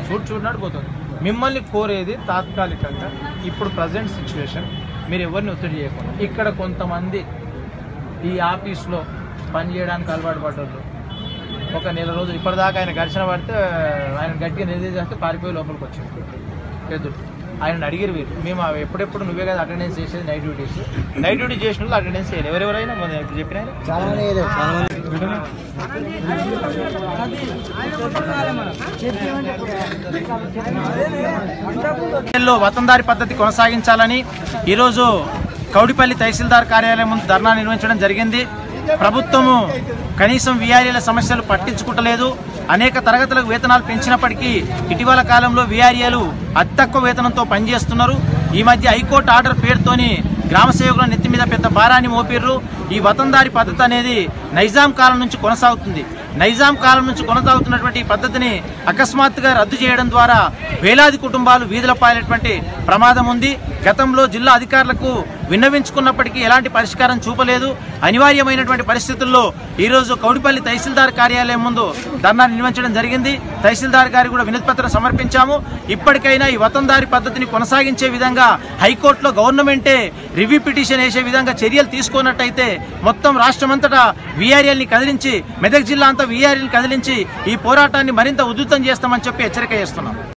చూడు చూడనాడు పోతుంది మిమ్మల్ని కోరేది తాత్కాలికంగా ఇప్పుడు ప్రజెంట్ సిచ్యువేషన్ మీరు ఎవరిని ఒత్తిడి చేయకుండా ఇక్కడ కొంతమంది ఈ ఆఫీస్లో పని చేయడానికి అలవాటు పడ్డోళ్ళు ఒక నెల రోజులు ఇప్పటిదాకా ఆయన ఘర్షణ పడితే ఆయన గట్టిగా నిలదీసేస్తే పారిపోయి లోపలికి వచ్చింది పెద్దలు ఆయన అడిగిరు వీరు మేము అవి ఎప్పుడెప్పుడు నువ్వే కదా అటెండెన్స్ చేసేది నైట్ డ్యూటీస్ నైట్ డ్యూటీ చేసిన వాళ్ళు అటెండెన్స్ చేయాలి ఎవరెవరైనా మన ఇప్పుడు చెప్పిన ఆయన? చాలా మంది వేయలేదు, చాలా మంది లో వతందారి పద్ధతి కొనసాగించాలని ఈరోజు కౌడిపల్లి తహసీల్దార్ కార్యాలయం ముందు ధర్నా నిర్వహించడం జరిగింది ప్రభుత్వము కనీసం విఆర్ఏల సమస్యలు పట్టించుకుంటలేదు అనేక తరగతులకు వేతనాలు పెంచినప్పటికీ ఇటీవల కాలంలో విఆర్ఏలు అతి తక్కువ వేతనంతో పనిచేస్తున్నారు ఈ మధ్య హైకోర్టు ఆర్డర్ పేరుతోని గ్రామ సేవకుల నెత్తి మీద పెద్ద భారాన్ని మోపిర్రు ఈ వతందారి పద్ధతి అనేది నైజాం కాలం నుంచి కొనసాగుతుంది నైజాం కాలం నుంచి కొనసాగుతున్నటువంటి ఈ పద్ధతిని అకస్మాత్తుగా రద్దు చేయడం ద్వారా వేలాది కుటుంబాలు వీధుల పాలేటువంటి ప్రమాదం ఉంది గతంలో జిల్లా అధికారులకు విన్నవించుకున్నప్పటికీ ఎలాంటి పరిష్కారం చూపలేదు అనివార్యమైనటువంటి పరిస్థితుల్లో ఈరోజు కౌడిపల్లి తహసీల్దార్ కార్యాలయం ముందు ధర్నా నిర్వహించడం జరిగింది తహసీల్దార్ గారికి కూడా వినతిపత్రం సమర్పించాము ఇప్పటికైనా ఈ వతందారి పద్ధతిని కొనసాగించే విధంగా హైకోర్టులో గవర్నమెంటే రివ్యూ పిటిషన్ వేసే విధంగా చర్యలు తీసుకున్నట్టయితే మొత్తం రాష్ట్రమంతటా వీఆర్ఎల్ని కదిలించి మెదక్ జిల్లా అంతా వీఆర్ఎల్ని కదిలించి ఈ పోరాటాన్ని మరింత ఉధృతం చేస్తామని చెప్పి హెచ్చరిక చేస్తున్నాం